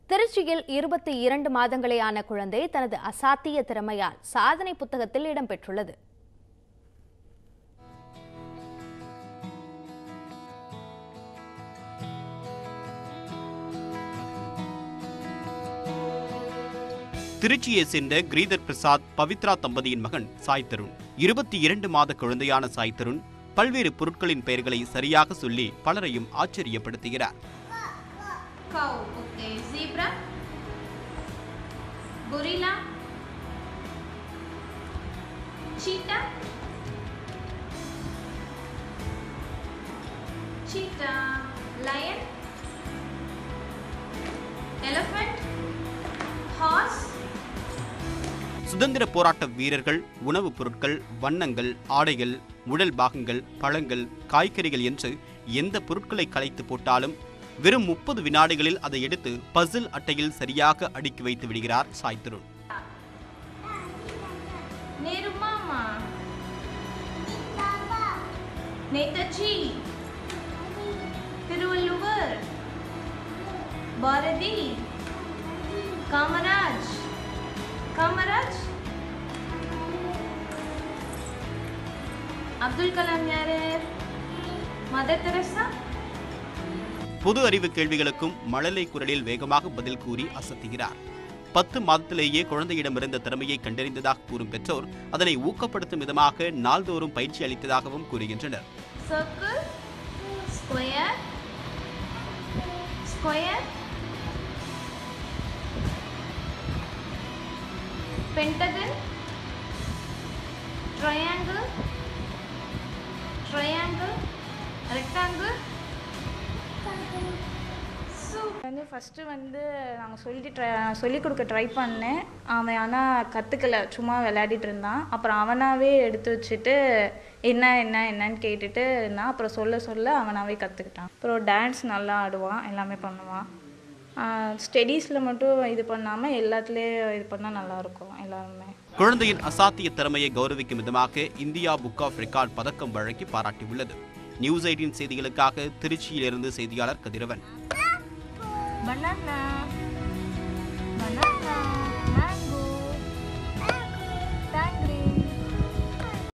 திருச்சியில் இருபத்தி இரண்டு மாதங்களே ஆன குழந்தை தனது அசாத்திய திறமையால் சாதனை புத்தகத்தில் இடம்பெற்றுள்ளது திருச்சியை சேர்ந்த கிரீதர் பிரசாத் பவித்ரா தம்பதியின் மகன் சாய் தருண் இருபத்தி இரண்டு மாத குழந்தையான சாய் தருண் பல்வேறு பொருட்களின் பெயர்களை சரியாக சொல்லி பலரையும் ஆச்சரியப்படுத்துகிறார் Cow, okay. Zebra. Gorilla. Cheetah. Cheetah. Lion. Elephant. Horse. சுதந்திர போராட்ட வீரர்கள் உணவுப் பொருட்கள் வண்ணங்கள் ஆடைகள் உடல் பாகங்கள் பழங்கள் காய்கறிகள் என்று எந்த பொருட்களை கலைத்து போட்டாலும் வெறும் முப்பது வினாடிகளில் அதை எடுத்து பசில் அட்டையில் சரியாக அடுக்கி வைத்து விடுகிறார் Sai Tarun Nehru Mama. Netaji. Thiruvalluvar Bharathi Kamaraj Kamaraj Abdul Kalam யாரு மதர் தெரசா பொது அறிவு கேள்விகளுக்கும் மழலை குரலில் வேகமாக பதில் கூறி அசத்துகிறார் பத்து மாதத்திலேயே குழந்தையிடமிருந்த திறமையை கண்டறிந்ததாக கூறும் பெற்றோர் அதனை ஊக்கப்படுத்தும் விதமாக நாள்தோறும் பயிற்சி அளித்ததாகவும் கூறுகின்றனர் circle square square pentagon triangle triangle rectangle வந்து ஃபஸ்ட்டு வந்து நாங்கள் சொல்லி ட்ரை சொல்லி கொடுக்க ட்ரை பண்ணேன் அவன் ஆனால் கற்றுக்கல சும்மா விளையாடிட்டு இருந்தான் அப்புறம் அவனாகவே எடுத்து வச்சுட்டு என்ன என்ன என்னன்னு கேட்டுட்டு இருந்தான் அப்புறம் சொல்ல சொல்ல அவனாகவே கற்றுக்கிட்டான் அப்புறம் டான்ஸ் நல்லா ஆடுவான் எல்லாமே பண்ணுவான் ஸ்டடீஸில் மட்டும் இது பண்ணாமல் எல்லாத்துலேயும் இது பண்ணால் நல்லாயிருக்கும் எல்லாருமே குழந்தையின் அசாத்திய திறமையை கௌரவிக்கும் விதமாக இந்தியா புக் ஆஃப் ரெக்கார்ட் பதக்கம் வழங்கி பாராட்டியுள்ளது நியூஸ் எயிட்டின் செய்திகளுக்காக திருச்சியிலிருந்து செய்தியாளர் கதிரவன் banana banana banana